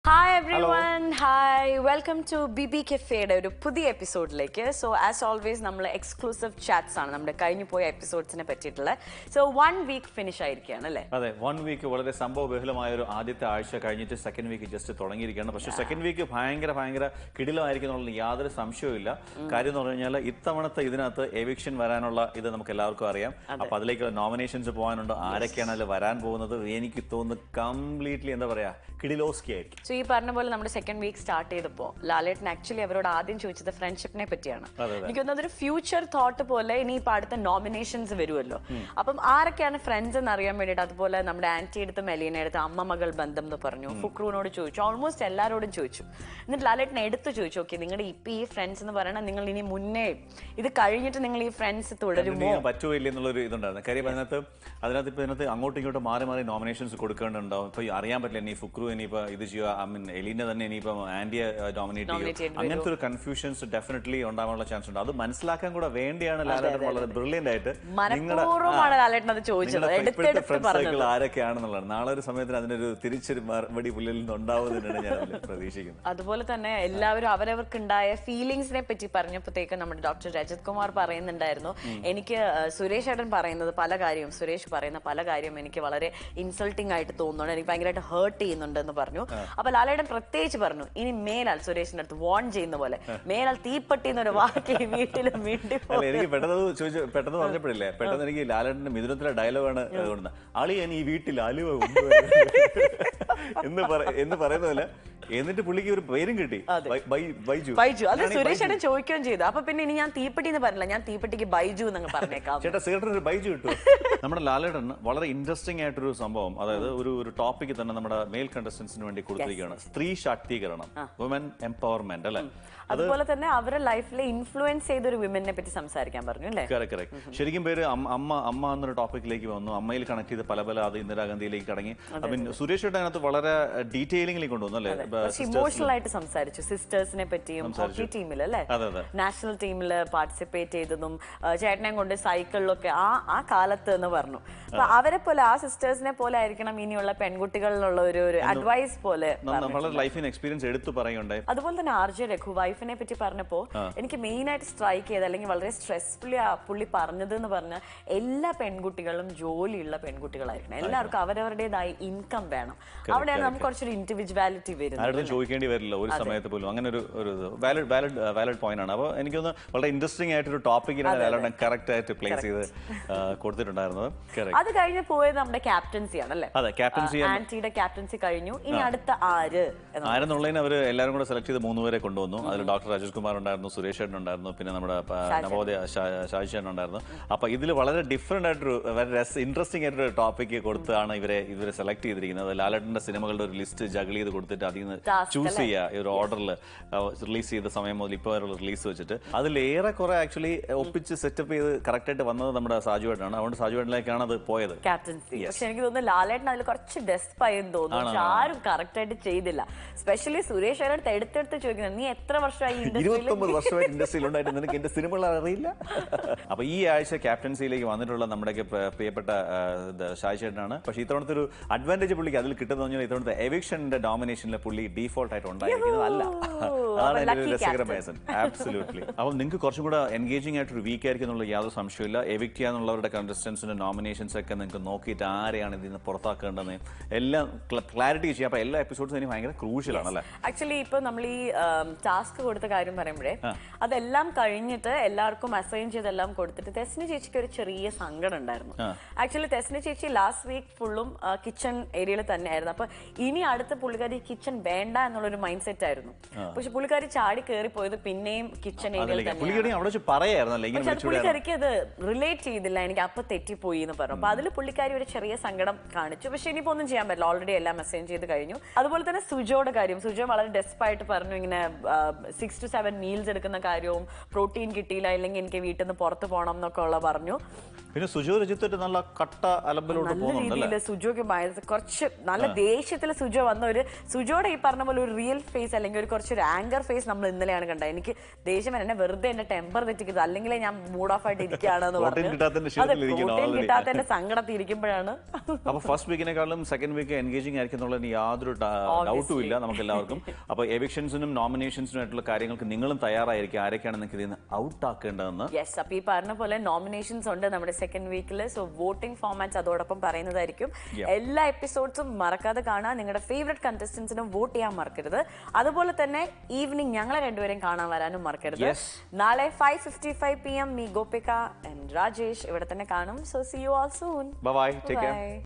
Hi everyone hi welcome to B B കെഫേയുടെ ഒരു പുതിയ എപ്പിസോഡിലേക്ക് സോ ആസ് ഓൾവേസ് നമ്മൾ എക്സ്ക്ലൂസീവ് ചാറ്റ്സ് ആണ് നമ്മുടെ കഴിഞ്ഞു പോയ എപ്പിസോഡ്സിനെ പറ്റിയിട്ടുള്ള സോ വൺ വീക്ക് ഫിനിഷ് ആയിരിക്കുകയാണ് അല്ലേ അതെ വൺ വീക്ക് വളരെ സംഭവബഹുലമായ ഒരു ആദ്യത്തെ ആഴ്ച കഴിഞ്ഞിട്ട് സെക്കൻഡ് വീക്ക് ജസ്റ്റ് തുടങ്ങിയിരിക്കുകയാണ് പക്ഷേ സെക്കൻഡ് വീക്ക് ഭയങ്കര ഭയങ്കര കിടിലമായിരിക്കും എന്നുള്ള യാതൊരു സംശയവുമില്ല കാര്യം എന്ന് പറഞ്ഞു കഴിഞ്ഞാൽ ഇത്തവണത്തെ ഇതിനകത്ത് എവിക്ഷൻ വരാനുള്ള ഇത് നമുക്ക് എല്ലാവർക്കും അറിയാം അപ്പൊ അതിലേക്ക് നോമിനേഷൻസ് പോകാനുണ്ട് ആരൊക്കെയാണ് അതിൽ വരാൻ പോകുന്നത് എനിക്ക് തോന്നുന്നു കംപ്ലീറ്റ്ലി എന്താ പറയാ കിടിലോസ്കി ആയിരിക്കും സോ ഈ പറഞ്ഞ പോലെ നമ്മുടെ സെക്കൻഡ് വീക്ക് സ്റ്റാർട്ട് ചെയ്തപ്പോൾ ലാലേട്ടൻ ആക്ച്വലി അവരോട് ആദ്യം ചോദിച്ചത് ഫ്രണ്ട്ഷിപ്പിനെ പറ്റിയാണ് അതെ, അതെ. എനിക്ക് തോന്നുന്നത് ഒരു ഫ്യൂച്ചർ തോട്ട് പോലെ ഇനി ഇപ്പൊ അടുത്ത നോമിനേഷൻസ് വരുമല്ലോ അപ്പം ആരൊക്കെയാണ് ഫ്രണ്ട്സ് എന്ന് അറിയാൻ വേണ്ടിയിട്ട് അതുപോലെ നമ്മുടെ ആന്റി എടുത്ത് മെലീന എടുത്ത് അമ്മ മകൾ ബന്ധം എന്ന് പറഞ്ഞു ഫുക്രുവിനോട് ചോദിച്ചു ഓൾമോസ്റ്റ് എല്ലാവരോടും ചോദിച്ചു എന്നിട്ട് ലാലേട്ടൻ എടുത്ത് ചോദിച്ചു ഓക്കെ നിങ്ങളുടെ ഇപ്പൊ ഈ ഫ്രണ്ട്സ് എന്ന് പറയണത് നിങ്ങൾ ഇനി മുന്നേ ഇത് കഴിഞ്ഞിട്ട് നിങ്ങൾ ഈ ഫ്രണ്ട്സ് തുടരുമോ ചെയ്യാൻ പറ്റുമോ ഇല്ല എന്നുള്ളൊരു ഇതുണ്ടായിരുന്നു കാര്യം അതിനകത്ത് അതിനകത്ത് ഇപ്പൊ ഇതിനകത്ത് അങ്ങോട്ടും ഇങ്ങോട്ടും മാറി മാറി നോമിനേഷൻസ് കൊടുക്കേണ്ടതുണ്ടാവും ഇപ്പൊ ഈ അറിയാൻ പറ്റില്ല ഇനി ഫുക്രു ഇനിയിപ്പോ ഇത് ചെയ്യുക ഐ മീൻ എലീന തന്നെ ഇനിയിപ്പോ ആന്റിയെ ഡോമിനേറ്റ് Nominate ചെയ്യും ചെയ്യേണ്ടി അങ്ങനത്തെ ഒരു കൺഫ്യൂഷൻസ് ഡെഫിനറ്റ്ലി ഉണ്ടാവാനുള്ള ചാൻസ് ഉണ്ട് അത് മനസ്സിലാക്കാൻ കൂടെ വേണ്ടിയാണ് ലാലേട്ടൻ വളരെ ബ്രില്യന്റ് ആയിട്ട് മനഃപൂർവ്വമാണ് ലാലേട്ടൻ അത് ചോദിച്ചത് എടുത്തെടുത്ത് ഫ്രണ്ട് പറഞ്ഞത് സർക്കിൾ ആരൊക്കെയാണെന്നുള്ളത് നാളെ ഒരു സമയത്തിന് അതിനൊരു തിരിച്ചൊരു മറുപടി പുള്ളിൽ നിന്ന് ഉണ്ടാവുന്നതിനാണ് ഞാൻ അതിൽ പ്രതീക്ഷിക്കുന്നത് അതുപോലെ തന്നെ എല്ലാവരും അവരവർക്ക് ഉണ്ടായ ഫീലിങ്സിനെ പറ്റി പറഞ്ഞപ്പോഴത്തേക്ക് നമ്മുടെ ഡോക്ടർ രജത് കുമാർ പറയുന്നുണ്ടായിരുന്നു എനിക്ക് ആ, സുരേഷ് ഏട്ടൻ പറയുന്നത് പല കാര്യവും സുരേഷ് പറയുന്ന പല കാര്യവും എനിക്ക് വളരെ ഇൻസൾട്ടിങ് ആയിട്ട് തോന്നുന്നുണ്ട് എനിക്ക് ഭയങ്കരമായിട്ട് ഹേർട്ട് ചെയ്യുന്നുണ്ട് എന്ന് പറഞ്ഞു അപ്പൊ ലാലേട്ടൻ പ്രത്യേകിച്ച് പറഞ്ഞു ഇനി മേലാൽ സുരേഷിന്റെ അടുത്ത് വാൺ ചെയ്യുന്ന പോലെ മേലാൽ തീപ്പെട്ടി എന്നൊരു വാക്ക് ഈ വീട്ടിലും വീട്ടിൽ അല്ല എനിക്ക് പെട്ടെന്ന് അത് ചോദിച്ചു പെട്ടെന്ന് പറഞ്ഞപ്പോഴില്ലേ പെട്ടെന്ന് എനിക്ക് ലാലേട്ടന്റെ മിഥുനത്തിലെ ഡയലോഗാണ് കൊണ്ടുവന്നത് അളിയൻ ഈ വീട്ടിൽ അലുവ കൊണ്ടുവരുന്നത് എന്ന് പറ- എന്ന് പറയുന്ന പോലെ എന്നിട്ട് പുള്ളിക്ക് ഒരു പേരും കിട്ടി ബൈ- ബൈ- ബൈജു ബൈജു അത് ഞാനീ സുരേഷ് ബൈജു. ഏട്ടൻ ചോദിക്കുകയും ചെയ്തു അപ്പൊ പിന്നെ ഇനി ഞാൻ തീപ്പെട്ടി എന്ന് പറഞ്ഞില്ല ഞാൻ തീപ്പെട്ടിക്ക് ബൈജു എന്നങ്ങ് പറഞ്ഞേക്കാം ചേട്ടാ സിഗരറ്റിന് ഒരു ബൈജു കിട്ടും നമ്മുടെ ലാലേട്ടൻ വളരെ ഇൻട്രസ്റ്റിംഗ് ആയിട്ടൊരു സംഭവം അതായത് ഒരു ഒരു ടോപ്പിക് തന്നെ നമ്മുടെ മെയിൽ കണ്ടസ്റ്റൻസിന് വേണ്ടി കൊടുത്തിരിക്കുകയാണ് സ്ത്രീ ശാക്തീകരണം വുമൻ എംപവർമെന്റ് അല്ലെ അതുപോലെ തന്നെ അവരുടെ ലൈഫിലെ ഇൻഫ്ലുവൻസ് ചെയ്ത ഒരു വിമനെ പറ്റി സംസാരിക്കാൻ പറഞ്ഞു അല്ലേ കറക്റ്റ് കറക്റ്റ് ശരിക്കും പേര് അമ്മ അമ്മ അമ്മ എന്നൊരു ടോപ്പിക്കിലേക്ക് വന്നു അമ്മയിൽ കണക്ട് ചെയ്ത് പല പല അത് ഇന്ദിരാഗാന്ധിയിലേക്ക് കടങ്ങി അപ്പം സുരേഷ് ഏട്ടൻ അതിനകത്ത് വളരെ ഡീറ്റെയിലിംഗിൽ കൊണ്ടുവന്നു അല്ലേ ഇപ്പൊ കുറച്ച് ഇമോഷണൽ ആയിട്ട് സംസാരിച്ചു സിസ്റ്റേഴ്സിനെ പറ്റിയും ഹോക്കി ടീമിൽ അല്ലേ അതെ അതെ നാഷണൽ ടീമിൽ പാർട്ടിസിപ്പേറ്റ് ചെയ്തതും ആ, ചേട്ടനെ കൊണ്ട് സൈക്കിളിലൊക്കെ ആ ആ കാലത്ത് എന്ന് പറഞ്ഞു അപ്പൊ അവരെ പോലെ ആ സിസ്റ്റേഴ്സിനെ പോലെ ആയിരിക്കണം ഇനിയുള്ള പെൺകുട്ടികളിലുള്ള ഒരു ഒരു അഡ്വൈസ് പോലെ ന- വളരെ ലൈഫിന് എക്സ്പീരിയൻസ് എടുത്തു പറയുണ്ടായി അതുപോലെ തന്നെ ആർ ജെ രഘു വൈഫിനെ പറ്റി പറഞ്ഞപ്പോ എനിക്ക് മെയിൻ ആയിട്ട് സ്ട്രൈക്ക് ചെയ്ത് അല്ലെങ്കിൽ വളരെ സ്ട്രെസ്ഫുള്ളി ആ പുള്ളി പറഞ്ഞത് എന്ന് പറഞ്ഞാൽ എല്ലാ പെൺകുട്ടികളും ജോലിയുള്ള പെൺകുട്ടികളായിരിക്കണം എല്ലാവർക്കും അവരവരുടേതായ ഇൻകം വേണം അവിടെയാണ് നമുക്ക് കുറച്ചൊരു ഇൻഡിവിജ്വാലിറ്റി വരുന്നത് ആരുടെ ചോദിക്കേണ്ടി വരില്ല ഒരു സമയത്ത് പോലും അങ്ങനെ ഒരു ഒരു വാലിഡ് വാലിഡ് വാലിഡ് പോയിന്റ് ആണ് അപ്പോൾ എനിക്കൊന്ന് വളരെ ഇൻട്രസ്റ്റിംഗ് ആയിട്ടൊരു ടോപ്പിക്കിനാണ് ലാലോട്ടൻ കറക്റ്റ് ആയിട്ട് പ്ലേസ് ചെയ്ത് ആ, കൊടുത്തിട്ടുണ്ടായിരുന്നത് Correct. അത് കഴിഞ്ഞ് പോയത് നമ്മുടെ ക്യാപ്റ്റൻസി ആണല്ലേ അതെ ക്യാപ്റ്റൻസി ആന്റിയുടെ ക്യാപ്റ്റൻസി കഴിഞ്ഞു ഇനി അടുത്ത ആര് എന്ന് ആരെന്നുള്ളതിന് അവർ എല്ലാവരും കൂടെ സെലക്ട് ചെയ്ത് മൂന്ന് പേരെ കൊണ്ടുവന്നു അതിൽ ഡോക്ടർ രാജേഷ് കുമാർ ഉണ്ടായിരുന്നു സുരേഷ് ചേട്ടൻ ഉണ്ടായിരുന്നു പിന്നെ നമ്മുടെ പ- നവോദയ ഷാ- ഷാജി ചേട്ടൻ ഉണ്ടായിരുന്നു അപ്പൊ ഇതിൽ വളരെ ഡിഫറെന്റ് ആയിട്ടൊരു വളരെ ഇൻട്രസ്റ്റിംഗ് ആയിട്ടൊരു ടോപ്പിക്ക് കൊടുത്താണ് ഇവരെ ഇവരെ സെലക്ട് ചെയ്തിരിക്കുന്നത് ലാലേട്ടന്റെ സിനിമകളുടെ ഒരു ലിസ്റ്റ് ജഗിൾ ചെയ്ത് കൊടുത്തിട്ട് അതിൽ നിന്ന് Task ചൂസ് ചെയ്യുക ഈ ഒരു ഓർഡറിൽ റിലീസ് ചെയ്ത സമയം മുതൽ ഇപ്പോൾ വരെയുള്ള റിലീസ് വെച്ചിട്ട് അതിൽ ഏറെ കുറെ ആക്ച്വലി ഒപ്പിച്ച് സെറ്റപ്പ് ചെയ്ത് കറക്റ്റ് ആയിട്ട് വന്നത് നമ്മുടെ സാജു ഏട്ടനാണ് അതുകൊണ്ട് സാജു ഏട്ടനിലേക്കാണ് അത് പോയത് ക്യാപ്റ്റൻസി പക്ഷെ എനിക്ക് തോന്നുന്നു ലാലേട്ടൻ അതിൽ കുറച്ച് ഡെസ്പ് ആയെന്ന് തോന്നുന്നു പക്ഷെ ആരും കറക്റ്റ് ആയിട്ട് ചെയ്തില്ല സ്പെഷ്യലി സുരേഷ് അതിനടുത്ത് എടുത്തെടുത്ത് ചോദിക്കുന്നത് നീ എത്ര വർഷമായി ഇൻഡസ്ട്രിയിൽ ഇരുപത്തൊമ്പത് വർഷമായിട്ട് ഇൻഡസ്ട്രിയിൽ ഉണ്ടായിട്ട് നിനക്ക് എന്റെ സിനിമകൾ അറിയില്ല അപ്പൊ ഈ ആഴ്ച ക്യാപ്റ്റൻസിയിലേക്ക് വന്നിട്ടുള്ള നമ്മുടെയൊക്കെ പ്ര- പ്രിയപ്പെട്ട ആ, ഇത് ഷാജി ചേട്ടനാണ് പക്ഷേ ഇത്തവണത്തെ ഒരു അഡ്വാൻറ്റേജ് പുള്ളിക്ക് അതിൽ കിട്ടുന്ന പറഞ്ഞാൽ ഇത്തവണത്തെ എവിക്ഷന്റെ ഡോമിനേഷനിൽ പുള്ളി ഡീഫോൾട്ട് ആയിട്ട് ഉണ്ടായിരിക്കുന്നതല്ല അതാണ് എന്റെ ഒരു lucky രസകരമായ ആബ്സല്യൂട്ട്ലി അപ്പം നിങ്ങൾക്ക് കുറച്ചും കൂടെ എൻഗേജിംഗ് ആയിട്ട് ഒരു വീക്ക് ആയിരിക്കും എന്നുള്ള യാതൊരു സംശയമില്ല എവിക്ട് ചെയ്യാന്നുള്ളവരുടെ കണ്ടസ്റ്റൻസിന്റെ നോമിനേഷൻസ് ഒക്കെ നിങ്ങൾക്ക് നോക്കിയിട്ട് ആരെയാണ് ഇതിൽ നിന്ന് പുറത്താക്കേണ്ടതെന്ന് എല്ലാം ക്ലാരിറ്റി ചെയ്യാം അപ്പൊ എല്ലാ എപ്പിസോഡ്സും ഇനി ഭയങ്കര ക്രൂഷ്യൽ ആണല്ലേ ആക്ച്വലി ഇപ്പൊ നമ്മൾ ഈ ടാസ്ക് കൊടുത്ത കാര്യം പറയുമ്പോഴേ അതെല്ലാം കഴിഞ്ഞിട്ട് എല്ലാവർക്കും അസൈൻ ചെയ്തെല്ലാം കൊടുത്തിട്ട് തെസ്നി ചേച്ചിക്ക് ഒരു ചെറിയ സങ്കടം ഉണ്ടായിരുന്നു ആക്ച്വലി തെസ്നി ചേച്ചി ലാസ്റ്റ് വീക്ക് ഫുള്ളും കിച്ചൺ ഏരിയയിൽ തന്നെയായിരുന്നു അപ്പൊ ഇനി അടുത്ത പുള്ളിക്കാരി കിച്ചൺ വേണ്ട എന്നുള്ളൊരു മൈൻഡ് സെറ്റ് ആയിരുന്നു പക്ഷെ പുള്ളിക്കാരി ചാടി കയറി പോയത് പിന്നെയും കിച്ചൺ ഏരിയയിൽ അതിലേക്ക് തന്നെ പുള്ളിക്കടി അവിടെ വെച്ച് പറയായിരുന്നല്ലേ ഇങ്ങനെ പക്ഷെ അത് വിളിച്ചുകൂടെ പുള്ളിക്കാരിക്ക് അത് റിലേറ്റ് ചെയ്തില്ല എനിക്ക് അപ്പൊ തെറ്റിപ്പോയി എന്ന് പറഞ്ഞു അപ്പൊ അതിൽ പുള്ളിക്കാരി ഒരു ചെറിയ സങ്കടം കാണിച്ചു പക്ഷെ ഇനിയിപ്പോ ഒന്നും ചെയ്യാൻ പറ്റില്ല ഓൾറെഡി എല്ലാം മെസ്സേജ് ചെയ്ത് കഴിഞ്ഞു അതുപോലെ തന്നെ സുജോയുടെ കാര്യം സുജോ വളരെ ഡെസ്പായിട്ട് പറഞ്ഞു ഇങ്ങനെ സിക്സ് ടു സെവൻ മീൽസ് എടുക്കുന്ന കാര്യവും പ്രോട്ടീൻ കിട്ടിയില്ല ഇല്ലെങ്കിൽ എനിക്ക് വീട്ടിൽ നിന്ന് പുറത്ത് പോകണം എന്നൊക്കെ ഉള്ള പറഞ്ഞു പിന്നെ സുജോ രജിത്തായിട്ട് നല്ല കട്ട അലമ്പലോട്ട് നല്ല പോകുന്നുണ്ടല്ലേ രീതിയിൽ സുജോക്ക് ഭയ- കുറച്ച് നല്ല ദേഷ്യത്തിൽ സുജോ വന്ന ഒരു സുജോയുടെ ഈ പറഞ്ഞ പോലെ ഒരു റിയൽ ഫേസ് അല്ലെങ്കിൽ ഒരു കുറച്ചൊരു ആങ്കർ ഫേസ് നമ്മൾ ഇന്നലെയാണ് കണ്ടത് എനിക്ക് ദേഷ്യം വരാൻ എന്നെ വെറുതെ എന്റെ ടെമ്പർ തെറ്റിക്കുന്നത് അല്ലെങ്കിൽ ഞാൻ മൂഡ് ഓഫ് ആയിട്ട് ഇരിക്കുകയാണെന്ന് Protein പറഞ്ഞു കിട്ടാത്തതിന്റെ അതെ ക്ഷീണത്തിലിരിക്കുന്നു പ്രോട്ടീൻ already. കിട്ടാത്തതിന്റെ സങ്കടത്തിൽ ഇരിക്കുമ്പോഴാണ് അപ്പൊ ഫസ്റ്റ് വീക്കിനെക്കാളും സെക്കൻഡ് വീക്ക് എൻഗേജിംഗ് ആയിരിക്കും എന്നുള്ളതിന് യാതൊരു ഡൗട്ടും ഇല്ല നമുക്ക് എല്ലാവർക്കും അപ്പൊ എവിക്ഷൻസിനും നോമിനേഷൻസിനും ആയിട്ടുള്ള കാര്യങ്ങൾക്ക് നിങ്ങളും തയ്യാറായിരിക്കും ആരൊക്കെയാണ് നിങ്ങൾക്ക് ഇതിൽ നിന്ന് ഔട്ട് ആക്കേണ്ടതെന്ന് യെസ് അപ്പൊ ഈ പറഞ്ഞ പോലെ നോമിനേഷൻസ് ഉണ്ട് നമ്മുടെ സെക്കൻഡ് വീക്കിൽ സോ വോട്ടിംഗ് ഫോമാറ്റ്സ് അതോടൊപ്പം പറയുന്നതായിരിക്കും എല്ലാ എപ്പിസോഡ്സും മറക്കാതെ കാണാൻ നിങ്ങളുടെ ഫേവറേറ്റ് കണ്ടസ്റ്റൻസിനും വോട്ട് ചെയ്യാൻ മറക്കരുത് അതുപോലെ തന്നെ ഈവനിങ് ഞങ്ങളെ രണ്ടുപേരെയും കാണാൻ വരാനും മറക്കരുത് Yes. നാളെ five fifty five P M me Gopika and Rajesh ഇവിടെ തന്നെ കാണും so see you all soon bye take care by